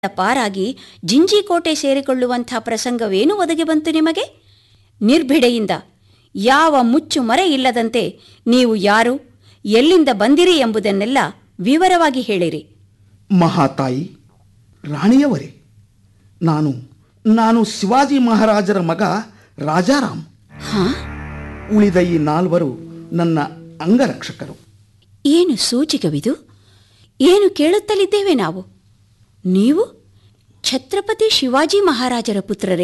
ಪಾರಾಗಿ ಜಿಂಜಿಕೋಟೆ ಸೇರಿಕೊಳ್ಳುವಂಥ ಪ್ರಸಂಗವೇನು ಒದಗಿ ಬಂತು ನಿಮಗೆ ನಿರ್ಭಿಡೆಯಿಂದ ಯಾವ ಮುಚ್ಚು ಮರೆ ಇಲ್ಲದಂತೆ ನೀವು ಯಾರು ಎಲ್ಲಿಂದ ಬಂದಿರಿ ಎಂಬುದನ್ನೆಲ್ಲ ವಿವರವಾಗಿ ಹೇಳಿರಿ ಮಹಾತಾಯಿ ರಾಣಿಯವರೇ ನಾನು ನಾನು ಶಿವಾಜಿ ಮಹಾರಾಜರ ಮಗ ರಾಜಾರಾಮ್ ಹಾ ಉಳಿದ ಈ ನಾಲ್ವರು ನನ್ನ ಅಂಗರಕ್ಷಕರು ಏನು ಸೂಚಿಕವಿದು ಏನು ಕೇಳುತ್ತಲಿದ್ದೇವೆ ನಾವು ನೀವು ಛತ್ರಪತಿ ಶಿವಾಜಿ ಮಹಾರಾಜರ ಪುತ್ರರೇ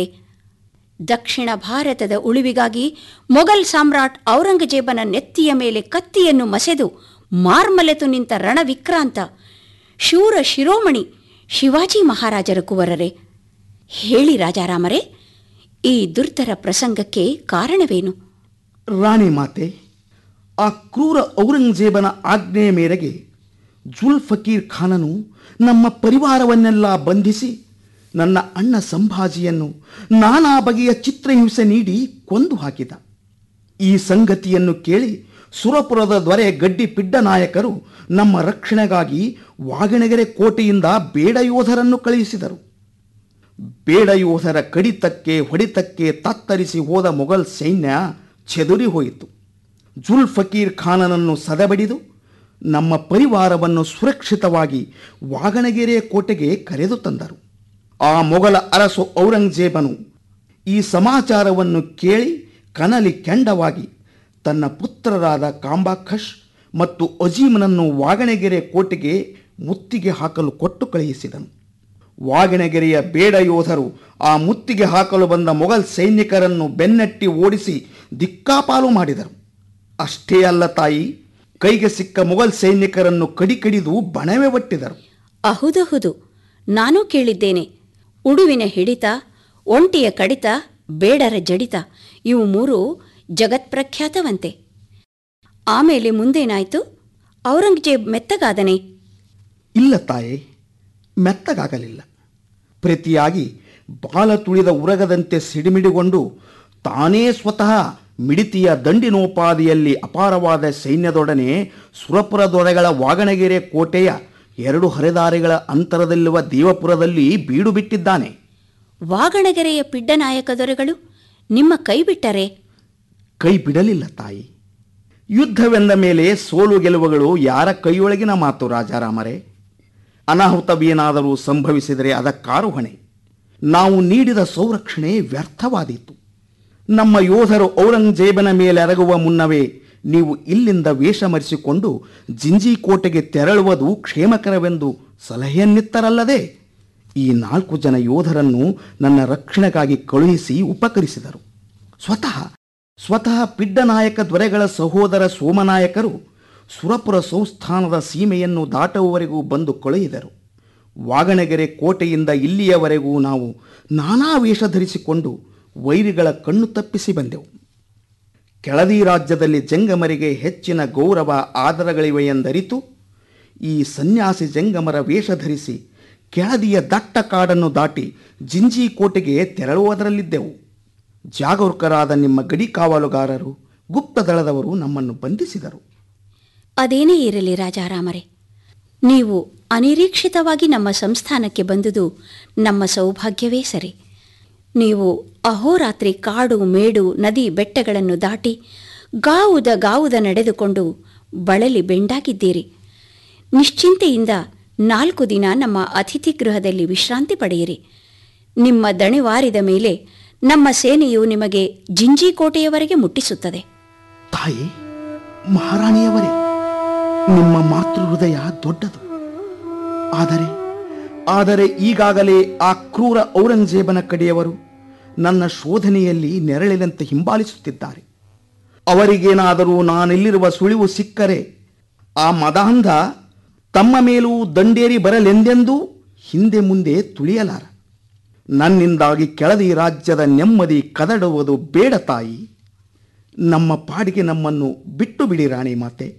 ದಕ್ಷಿಣ ಭಾರತದ ಉಳಿವಿಗಾಗಿ ಮೊಘಲ್ ಸಾಮ್ರಾಟ್ ಔರಂಗಜೇಬನ ನೆತ್ತಿಯ ಮೇಲೆ ಕತ್ತಿಯನ್ನು ಮಸೆದು ಮಾರ್ಮಲೆತು ನಿಂತ ರಣವಿಕ್ರಾಂತ ಶೂರ ಶಿರೋಮಣಿ ಶಿವಾಜಿ ಮಹಾರಾಜರ ಕುವರರೇ ಹೇಳಿ ರಾಜಾರಾಮರೇ ಈ ದುರ್ಧರ ಪ್ರಸಂಗಕ್ಕೆ ಕಾರಣವೇನು ರಾಣಿ ಮಾತೆ ಆ ಕ್ರೂರ ಔರಂಗಜೇಬನ ಆಜ್ಞೆಯ ಮೇರೆಗೆ ಜುಲ್ ಫಕೀರ್ ಖಾನನು ನಮ್ಮ ಪರಿವಾರವನ್ನೆಲ್ಲ ಬಂಧಿಸಿ ನನ್ನ ಅಣ್ಣ ಸಂಭಾಜಿಯನ್ನು ನಾನಾ ಬಗೆಯ ಚಿತ್ರಹಿಂಸೆ ನೀಡಿ ಕೊಂದು ಹಾಕಿದ ಈ ಸಂಗತಿಯನ್ನು ಕೇಳಿ ಸುರಪುರದ ದೊರೆ ಗಡ್ಡಿ ಪಿಡ್ಡ ನಾಯಕರು ನಮ್ಮ ರಕ್ಷಣೆಗಾಗಿ ವಾಗಣಗೆರೆ ಕೋಟೆಯಿಂದ ಬೇಡ ಯೋಧರನ್ನು ಕಳುಹಿಸಿದರು ಬೇಡ ಯೋಧರ ಕಡಿತಕ್ಕೆ ಹೊಡಿತಕ್ಕೆ ತತ್ತರಿಸಿ ಹೋದ ಮೊಘಲ್ ಸೈನ್ಯ ಚೆದುರಿ ಹೋಯಿತು ಜುಲ್ ಫಕೀರ್ ಖಾನನನ್ನು ಸದೆಬಡಿದು ನಮ್ಮ ಪರಿವಾರವನ್ನು ಸುರಕ್ಷಿತವಾಗಿ ವಾಗಣಗೆರೆ ಕೋಟೆಗೆ ಕರೆದು ತಂದರು ಆ ಮೊಘಲ ಅರಸು ಔರಂಗಜೇಬನು ಈ ಸಮಾಚಾರವನ್ನು ಕೇಳಿ ಕನಲಿ ಕೆಂಡವಾಗಿ ತನ್ನ ಪುತ್ರರಾದ ಕಾಂಬಾಖಶ್ ಮತ್ತು ಅಜೀಮನನ್ನು ವಾಗಣಗೆರೆ ಕೋಟೆಗೆ ಮುತ್ತಿಗೆ ಹಾಕಲು ಕೊಟ್ಟು ಕಳುಹಿಸಿದನು ವಾಗಣಗೆರೆಯ ಬೇಡ ಯೋಧರು ಆ ಮುತ್ತಿಗೆ ಹಾಕಲು ಬಂದ ಮೊಘಲ್ ಸೈನಿಕರನ್ನು ಬೆನ್ನಟ್ಟಿ ಓಡಿಸಿ ದಿಕ್ಕಾಪಾಲು ಮಾಡಿದರು ಅಷ್ಟೇ ಅಲ್ಲ ತಾಯಿ ಕೈಗೆ ಸಿಕ್ಕ ಮೊಘಲ್ ಸೈನಿಕರನ್ನು ಕಡಿಕಡಿದು ಬಣವೆ ಒಟ್ಟಿದರು ಅಹುದಹುದು ನಾನೂ ಕೇಳಿದ್ದೇನೆ ಉಡುವಿನ ಹಿಡಿತ ಒಂಟಿಯ ಕಡಿತ ಬೇಡರ ಜಡಿತ ಇವು ಮೂರು ಜಗತ್ಪ್ರಖ್ಯಾತವಂತೆ ಆಮೇಲೆ ಮುಂದೇನಾಯ್ತು ಔರಂಗಜೇಬ್ ಮೆತ್ತಗಾದನೆ ಇಲ್ಲ ತಾಯೇ ಮೆತ್ತಗಾಗಲಿಲ್ಲ ಪ್ರತಿಯಾಗಿ ಬಾಲ ತುಳಿದ ಉರಗದಂತೆ ಸಿಡಿಮಿಡಿಗೊಂಡು ತಾನೇ ಸ್ವತಃ ಮಿಡಿತಿಯ ದಂಡಿನೋಪಾದಿಯಲ್ಲಿ ಅಪಾರವಾದ ಸೈನ್ಯದೊಡನೆ ಸುರಪುರ ದೊರೆಗಳ ವಾಗಣಗೆರೆ ಕೋಟೆಯ ಎರಡು ಹರೆದಾರಿಗಳ ಅಂತರದಲ್ಲಿರುವ ದೇವಪುರದಲ್ಲಿ ಬೀಡು ಬಿಟ್ಟಿದ್ದಾನೆ ವಾಗಣಗೆರೆಯ ಪಿಡ್ಡನಾಯಕ ದೊರೆಗಳು ನಿಮ್ಮ ಕೈ ಬಿಟ್ಟರೆ ಕೈ ಬಿಡಲಿಲ್ಲ ತಾಯಿ ಯುದ್ಧವೆಂದ ಮೇಲೆ ಸೋಲು ಗೆಲುವುಗಳು ಯಾರ ಕೈಯೊಳಗಿನ ಮಾತು ರಾಜಾರಾಮರೇ ಅನಾಹುತವೇನಾದರೂ ಸಂಭವಿಸಿದರೆ ಅದಕ್ಕಾರು ಹೊಣೆ ನಾವು ನೀಡಿದ ಸಂರಕ್ಷಣೆ ವ್ಯರ್ಥವಾದೀತು ನಮ್ಮ ಯೋಧರು ಔರಂಗಜೇಬನ ಮೇಲೆ ಎರಗುವ ಮುನ್ನವೇ ನೀವು ಇಲ್ಲಿಂದ ವೇಷ ಮರೆಸಿಕೊಂಡು ಜಿಂಜಿ ಕೋಟೆಗೆ ತೆರಳುವುದು ಕ್ಷೇಮಕರವೆಂದು ಸಲಹೆಯನ್ನಿತ್ತರಲ್ಲದೆ ಈ ನಾಲ್ಕು ಜನ ಯೋಧರನ್ನು ನನ್ನ ರಕ್ಷಣೆಗಾಗಿ ಕಳುಹಿಸಿ ಉಪಕರಿಸಿದರು ಸ್ವತಃ ಸ್ವತಃ ಪಿಡ್ಡನಾಯಕ ದೊರೆಗಳ ಸಹೋದರ ಸೋಮನಾಯಕರು ಸುರಪುರ ಸಂಸ್ಥಾನದ ಸೀಮೆಯನ್ನು ದಾಟುವವರೆಗೂ ಬಂದು ಕಳುಹಿದರು ವಾಗಣಗೆರೆ ಕೋಟೆಯಿಂದ ಇಲ್ಲಿಯವರೆಗೂ ನಾವು ನಾನಾ ವೇಷ ಧರಿಸಿಕೊಂಡು ವೈರಿಗಳ ಕಣ್ಣು ತಪ್ಪಿಸಿ ಬಂದೆವು ಕೆಳದಿ ರಾಜ್ಯದಲ್ಲಿ ಜಂಗಮರಿಗೆ ಹೆಚ್ಚಿನ ಗೌರವ ಆದರಗಳಿವೆ ಎಂದರಿತು ಈ ಸನ್ಯಾಸಿ ಜಂಗಮರ ವೇಷ ಧರಿಸಿ ಕೆಳದಿಯ ದಟ್ಟ ಕಾಡನ್ನು ದಾಟಿ ಜಿಂಜಿ ಕೋಟೆಗೆ ತೆರಳುವುದರಲ್ಲಿದ್ದೆವು ಜಾಗರೂಕರಾದ ನಿಮ್ಮ ಗಡಿ ಕಾವಲುಗಾರರು ಗುಪ್ತದಳದವರು ನಮ್ಮನ್ನು ಬಂಧಿಸಿದರು ಅದೇನೇ ಇರಲಿ ರಾಜಾರಾಮರೇ ನೀವು ಅನಿರೀಕ್ಷಿತವಾಗಿ ನಮ್ಮ ಸಂಸ್ಥಾನಕ್ಕೆ ಬಂದುದು ನಮ್ಮ ಸೌಭಾಗ್ಯವೇ ಸರಿ ನೀವು ಅಹೋರಾತ್ರಿ ಕಾಡು ಮೇಡು ನದಿ ಬೆಟ್ಟಗಳನ್ನು ದಾಟಿ ಗಾವುದ ಗಾವುದ ನಡೆದುಕೊಂಡು ಬಳಲಿ ಬೆಂಡಾಗಿದ್ದೀರಿ ನಿಶ್ಚಿಂತೆಯಿಂದ ನಾಲ್ಕು ದಿನ ನಮ್ಮ ಅತಿಥಿ ಗೃಹದಲ್ಲಿ ವಿಶ್ರಾಂತಿ ಪಡೆಯಿರಿ ನಿಮ್ಮ ದಣಿವಾರಿದ ಮೇಲೆ ನಮ್ಮ ಸೇನೆಯು ನಿಮಗೆ ಜಿಂಜಿಕೋಟೆಯವರೆಗೆ ಮುಟ್ಟಿಸುತ್ತದೆ ತಾಯಿ ಮಹಾರಾಣಿಯವರೇ ನಿಮ್ಮ ಮಾತೃ ಹೃದಯ ದೊಡ್ಡದು ಆದರೆ ಆದರೆ ಈಗಾಗಲೇ ಆ ಕ್ರೂರ ಔರಂಗಜೇಬನ ಕಡೆಯವರು ನನ್ನ ಶೋಧನೆಯಲ್ಲಿ ನೆರಳಿನಂತೆ ಹಿಂಬಾಲಿಸುತ್ತಿದ್ದಾರೆ ಅವರಿಗೇನಾದರೂ ನಾನಿಲ್ಲಿರುವ ಸುಳಿವು ಸಿಕ್ಕರೆ ಆ ಮದಾಂಧ ತಮ್ಮ ಮೇಲೂ ದಂಡೇರಿ ಬರಲೆಂದೆಂದೂ ಹಿಂದೆ ಮುಂದೆ ತುಳಿಯಲಾರ ನನ್ನಿಂದಾಗಿ ಕೆಳದಿ ರಾಜ್ಯದ ನೆಮ್ಮದಿ ಕದಡುವುದು ಬೇಡ ತಾಯಿ ನಮ್ಮ ಪಾಡಿಗೆ ನಮ್ಮನ್ನು ಬಿಟ್ಟು ಬಿಡಿ ರಾಣಿ ಮಾತೆ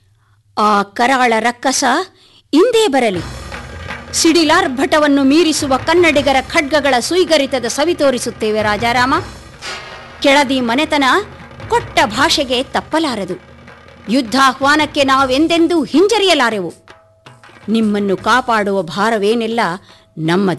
ಆ ಕರಾಳ ರಕ್ಕಸ ಇಂದೇ ಬರಲಿ ಸಿಡಿಲಾರ್ಭಟವನ್ನು ಮೀರಿಸುವ ಕನ್ನಡಿಗರ ಖಡ್ಗಗಳ ಸುಯ್ಗರಿತದ ಸವಿ ತೋರಿಸುತ್ತೇವೆ ರಾಜಾರಾಮ ಕೆಳದಿ ಮನೆತನ ಕೊಟ್ಟ ಭಾಷೆಗೆ ತಪ್ಪಲಾರದು ಯುದ್ಧಾಹ್ವಾನಕ್ಕೆ ನಾವೆಂದೆಂದೂ ಹಿಂಜರಿಯಲಾರೆವು ನಿಮ್ಮನ್ನು ಕಾಪಾಡುವ ಭಾರವೇನೆಲ್ಲ ನಮ್ಮದು